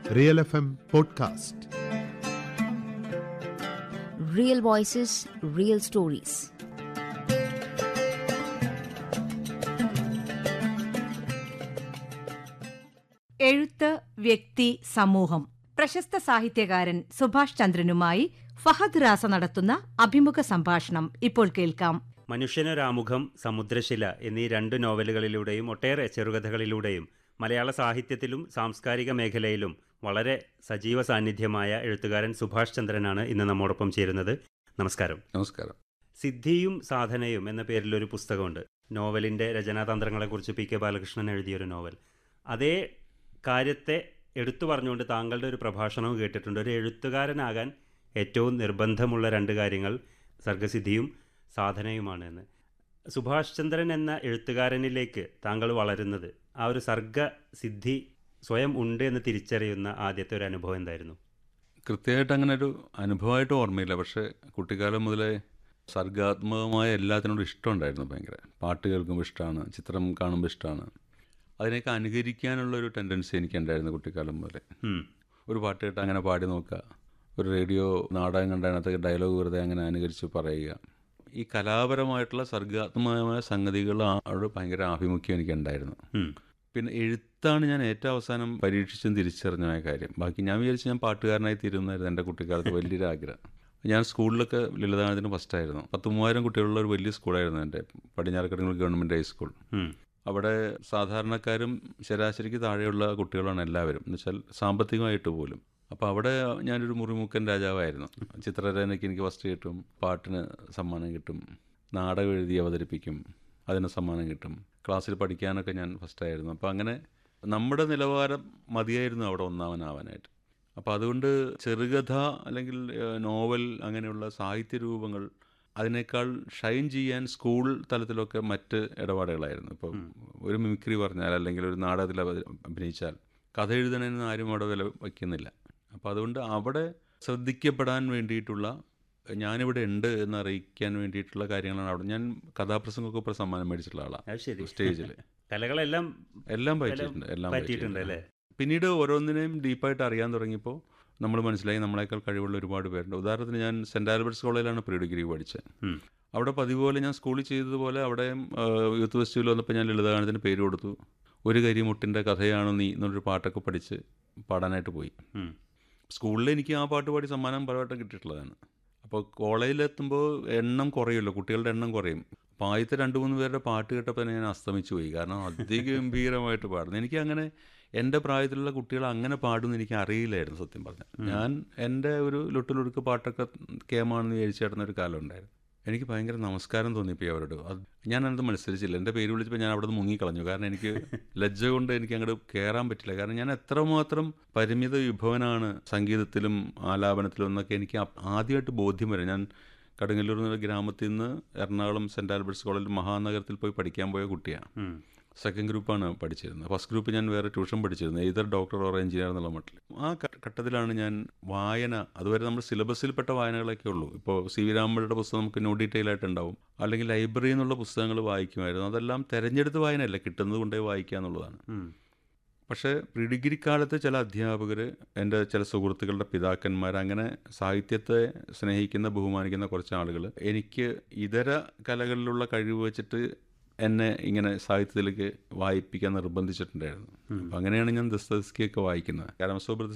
Real F M podcast Real voices, real stories. എഴുത്ത് വ്യക്തി സമൂഹം പ്രശസ്ത സാഹിത്യകാരൻ സുഭാഷ് ചന്ദ്രനുമായി ഫഹദ് റാസ നടത്തുന്ന അഭിമുഖ സംഭാഷണം ഇപ്പോൾ കേൾക്കാം മനുഷ്യനൊരാമുഖം സമുദ്രശില എന്നീ രണ്ട് നോവലുകളിലൂടെയും ഒട്ടേറെ ചെറുകഥകളിലൂടെയും മലയാള സാഹിത്യത്തിലും സാംസ്കാരിക മേഖലയിലും വളരെ സജീവ സാന്നിധ്യമായ എഴുത്തുകാരൻ സുഭാഷ് ചന്ദ്രനാണ് ഇന്ന് നമ്മോടൊപ്പം ചേരുന്നത് നമസ്കാരം നമസ്കാരം സിദ്ധിയും സാധനയും എന്ന പേരിലൊരു പുസ്തകമുണ്ട് നോവലിൻ്റെ രചനാതന്ത്രങ്ങളെക്കുറിച്ച് പി കെ ബാലകൃഷ്ണൻ എഴുതിയൊരു നോവൽ അതേ കാര്യത്തെ എടുത്തു പറഞ്ഞുകൊണ്ട് താങ്കളുടെ ഒരു പ്രഭാഷണവും കേട്ടിട്ടുണ്ട് ഒരു എഴുത്തുകാരനാകാൻ ഏറ്റവും നിർബന്ധമുള്ള രണ്ട് കാര്യങ്ങൾ സർഗസിദ്ധിയും സാധനയുമാണ് എന്ന് സുഭാഷ് ചന്ദ്രൻ എന്ന എഴുത്തുകാരനിലേക്ക് താങ്കൾ വളരുന്നത് ആ ഒരു സർഗസിദ്ധി സ്വയം ഉണ്ട് എന്ന് തിരിച്ചറിയുന്ന ആദ്യത്തെ ഒരു അനുഭവം എന്തായിരുന്നു കൃത്യമായിട്ട് അങ്ങനെ ഒരു അനുഭവമായിട്ട് ഓർമ്മയില്ല പക്ഷേ കുട്ടിക്കാലം മുതലേ സർഗാത്മകമായ എല്ലാത്തിനോടും ഇഷ്ടമുണ്ടായിരുന്നു ഭയങ്കര പാട്ട് കേൾക്കുമ്പോൾ ഇഷ്ടമാണ് ചിത്രം കാണുമ്പോൾ ഇഷ്ടമാണ് അതിനെയൊക്കെ അനുകരിക്കാനുള്ള ഒരു ടെൻഡൻസി എനിക്കുണ്ടായിരുന്നു കുട്ടിക്കാലം മുതലേ ഉം. ഒരു പാട്ട് കേട്ട് അങ്ങനെ പാടി നോക്കുക ഒരു റേഡിയോ നാടകം കണ്ട അതിനകത്ത് ഡയലോഗ് വെറുതെ അങ്ങനെ അനുകരിച്ച് പറയുക ഈ കലാപരമായിട്ടുള്ള സർഗാത്മകമായ സംഗതികളോട് ഭയങ്കര ആഭിമുഖ്യം എനിക്കുണ്ടായിരുന്നു ഉം. പിന്നെ എഴുത്താണ് ഞാൻ ഏറ്റവും അവസാനം പരീക്ഷിച്ചും തിരിച്ചറിഞ്ഞ കാര്യം ബാക്കി ഞാൻ വിചാരിച്ചു ഞാൻ പാട്ടുകാരനായി തീരുന്നതായിരുന്നു എൻ്റെ കുട്ടിക്കാലത്ത് വലിയൊരു ആഗ്രഹം ഞാൻ സ്കൂളിലൊക്കെ ലളിതഗാനത്തിന് ഫസ്റ്റായിരുന്നു പത്ത് മൂവായിരം കുട്ടികളുള്ള ഒരു വലിയ സ്കൂളായിരുന്നു എൻ്റെ പടിഞ്ഞാറക്കടങ്ങൾ ഗവൺമെൻറ് ഹൈസ്കൂൾ ഉം. അവിടെ സാധാരണക്കാരും ശരാശരിക്ക് താഴെയുള്ള കുട്ടികളാണ് എല്ലാവരും എന്ന് വെച്ചാൽ സാമ്പത്തികമായിട്ട് പോലും അപ്പോൾ അവിടെ ഞാനൊരു മുറിമുക്കൻ രാജാവായിരുന്നു ചിത്രരചനയ്ക്ക് എനിക്ക് ഫസ്റ്റ് കിട്ടും പാട്ടിന് സമ്മാനം കിട്ടും നാടകം എഴുതി അവതരിപ്പിക്കും അതിന് സമ്മാനം കിട്ടും ക്ലാസ്സിൽ പഠിക്കാനൊക്കെ ഞാൻ ഫസ്റ്റായിരുന്നു അപ്പോൾ അങ്ങനെ നമ്മുടെ നിലവാരം മതിയായിരുന്നു അവിടെ ഒന്നാമനാവാനായിട്ട് അപ്പോൾ അതുകൊണ്ട് ചെറുകഥ അല്ലെങ്കിൽ ഏഹ്, നോവൽ അങ്ങനെയുള്ള സാഹിത്യ രൂപങ്ങൾ അതിനേക്കാൾ ഷൈൻ ചെയ്യാൻ സ്കൂൾ തലത്തിലൊക്കെ മറ്റ് ഇടപാടുകളായിരുന്നു ഇപ്പോൾ ഒരു മിമിക്രി പറഞ്ഞാൽ അല്ലെങ്കിൽ ഒരു നാടകത്തിൽ അവ- അഭിനയിച്ചാൽ കഥ എഴുതണമെന്ന് ആരും അവിടെ വില വയ്ക്കുന്നില്ല അപ്പോൾ അതുകൊണ്ട് അവിടെ ശ്രദ്ധിക്കപ്പെടാൻ വേണ്ടിയിട്ടുള്ള ഞാനിവിടെ ഉണ്ട് എന്ന് അറിയിക്കാൻ വേണ്ടിയിട്ടുള്ള കാര്യങ്ങളാണ് അവിടെ ഞാൻ കഥാപ്രസംഗമൊക്കെ ഇപ്പോൾ സമ്മാനം മേടിച്ചിട്ടുള്ള അത് ആളാണ് ശരി സ്റ്റേജിൽ കലകളെല്ലാം എല്ലാം പറ്റിയിട്ടുണ്ട് എല്ലാം പറ്റിയിട്ടുണ്ട് അല്ലേ പിന്നീട് ഓരോന്നിനെയും ഡീപ്പായിട്ട് അറിയാൻ തുടങ്ങിയപ്പോൾ നമ്മൾ മനസ്സിലായി നമ്മളെക്കാൾ കഴിവുള്ള ഒരുപാട് പേരുണ്ട് ഉദാഹരണത്തിന് ഞാൻ സെൻറ് ആൽബർട്ട്സ് കോളേജിലാണ് പ്രീ ഡിഗ്രി പഠിച്ചത് ഉം. അവിടെ പതിവ് പോലെ ഞാൻ സ്കൂളിൽ ചെയ്തതുപോലെ അവിടെയും ആ, യൂത്ത് ഫെസ്റ്റിവൽ വന്നപ്പോൾ ഞാൻ ലളിതഗാനത്തിന് പേര് കൊടുത്തു ഒരു കരിമുട്ടിൻ്റെ കഥയാണ് നീ എന്നൊരു പാട്ടൊക്കെ പഠിച്ച് പാടാനായിട്ട് പോയി ഉം. സ്കൂളിൽ എനിക്ക് ആ പാട്ട് പാടി സമ്മാനം പലവട്ടം കിട്ടിയിട്ടുള്ളതാണ് അപ്പോൾ കോളേജിലെത്തുമ്പോൾ എണ്ണം കുറയുമല്ലോ കുട്ടികളുടെ എണ്ണം കുറയും അപ്പോൾ ആദ്യത്തെ രണ്ട് മൂന്ന് പേരുടെ പാട്ട് കേട്ടപ്പോൾ തന്നെ ഞാൻ അസ്തമിച്ചു പോയി കാരണം അതിഗംഭീരമായിട്ട് പാടുന്നു എനിക്ക് അങ്ങനെ എൻ്റെ പ്രായത്തിലുള്ള കുട്ടികൾ അങ്ങനെ പാടുമെന്ന് എനിക്ക് അറിയില്ലായിരുന്നു സത്യം പറഞ്ഞാൽ ഞാൻ എൻ്റെ ഒരു ലുട്ടിലൊടുക്ക് പാട്ടൊക്കെ കേമാണെന്ന് വിചാരിച്ചു കിടന്ന ഒരു കാലം ഉണ്ടായിരുന്നു എനിക്ക് ഭയങ്കര നമസ്കാരം തോന്നിപ്പോയി അവരോട് അത് ഞാൻ അതിനകത്ത് മത്സരിച്ചില്ല എൻ്റെ പേര് വിളിച്ചപ്പോൾ ഞാൻ അവിടെ നിന്ന് മുങ്ങിക്കളഞ്ഞു കാരണം എനിക്ക് ലജ്ജ കൊണ്ട് എനിക്ക് അങ്ങോട്ട് കയറാൻ പറ്റില്ല കാരണം ഞാൻ എത്രമാത്രം പരിമിത വിഭവനാണ് സംഗീതത്തിലും ആലാപനത്തിലും എന്നൊക്കെ എനിക്ക് അപ്- ആദ്യമായിട്ട് ബോധ്യം വരും ഞാൻ കടുങ്ങല്ലൂർ എന്ന ഗ്രാമത്തിൽ നിന്ന് എറണാകുളം സെൻറ് ആൽബർട്ട്സ് കോളേജിൽ മഹാനഗരത്തിൽ പോയി പഠിക്കാൻ പോയ കുട്ടിയാണ് ഉം. സെക്കൻഡ് ഗ്രൂപ്പാണ് പഠിച്ചിരുന്നത് ഫസ്റ്റ് ഗ്രൂപ്പ് ഞാൻ വേറെ ട്യൂഷൻ പഠിച്ചിരുന്നത് ഏതർ ഡോക്ടർ ഓർ എഞ്ചിനീയർ എന്നുള്ള മട്ടിൽ ആ ഘ- ഘട്ടത്തിലാണ് ഞാൻ വായന അതുവരെ നമ്മൾ സിലബസിൽപ്പെട്ട വായനകളൊക്കെ ഉള്ളൂ ഇപ്പോൾ സി വി രാമയുടെ പുസ്തകം നമുക്ക് നോ ഡീറ്റെയിൽ ആയിട്ട് ഉണ്ടാവും അല്ലെങ്കിൽ ലൈബ്രറിയിൽ നിന്നുള്ള പുസ്തകങ്ങൾ വായിക്കുമായിരുന്നു അതെല്ലാം തിരഞ്ഞെടുത്ത് വായനയല്ല കിട്ടുന്നത് കൊണ്ടേ വായിക്കുക എന്നുള്ളതാണ് ഉം. പക്ഷേ പ്രീ ഡിഗ്രി കാലത്ത് ചില അധ്യാപകർ എൻ്റെ ചില സുഹൃത്തുക്കളുടെ പിതാക്കന്മാർ അങ്ങനെ സാഹിത്യത്തെ സ്നേഹിക്കുന്ന ബഹുമാനിക്കുന്ന കുറച്ച് ആളുകൾ എനിക്ക് ഇതര കലകളിലുള്ള കഴിവ് വെച്ചിട്ട് എന്നെ ഇങ്ങനെ സാഹിത്യത്തിലേക്ക് വായിപ്പിക്കാൻ നിർബന്ധിച്ചിട്ടുണ്ടായിരുന്നു അപ്പം അങ്ങനെയാണ് ഞാൻ ദസ്തസ്കിയൊക്കെ വായിക്കുന്നത് കാരമസോ